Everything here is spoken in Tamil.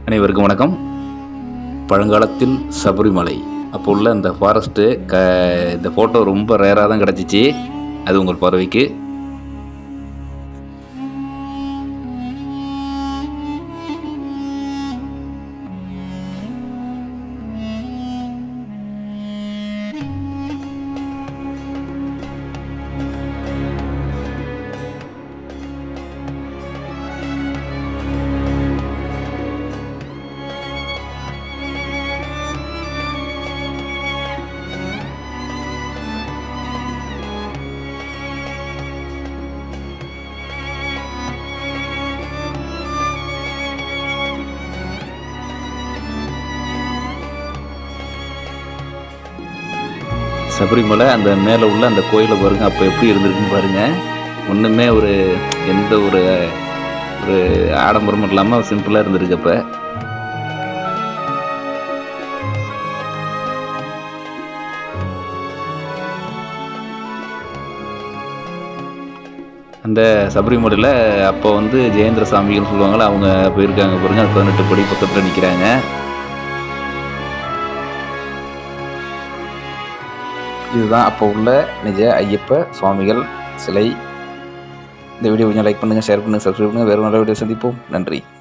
அனைவருக்கும் வணக்கம் பழங்காலத்தில் சபரிமலை அப்போ உள்ள அந்த ஃபாரஸ்ட்டு க இந்த ஃபோட்டோ ரொம்ப ரேராக தான் கிடச்சிச்சு அது உங்கள் பார்வைக்கு சபரிமலை அந்த மேலே உள்ள அந்த கோயிலை பாருங்க அப்போ எப்படி இருந்திருக்குன்னு பாருங்க ஒன்றுமே ஒரு எந்த ஒரு ஒரு ஆடம்பரமும் இல்லாமல் சிம்பிளாக இருந்திருக்கு அப்போ அந்த சபரிமலையில் அப்போ வந்து ஜெயேந்திர சாமிகள் சொல்லுவாங்கள்ல அவங்க போயிருக்காங்க பாருங்க அது பதினெட்டு படி பக்கத்தில் நிற்கிறாங்க இதுதான் அப்போ உள்ள நிஜ ஐயப்ப சுவாமிகள் சிலை இந்த வீடியோ கொஞ்சம் லைக் பண்ணுங்கள் ஷேர் பண்ணுங்கள் சப்ஸ்கிரைப் பண்ணுங்கள் வேறு நல்ல வீடியோ சந்திப்போம் நன்றி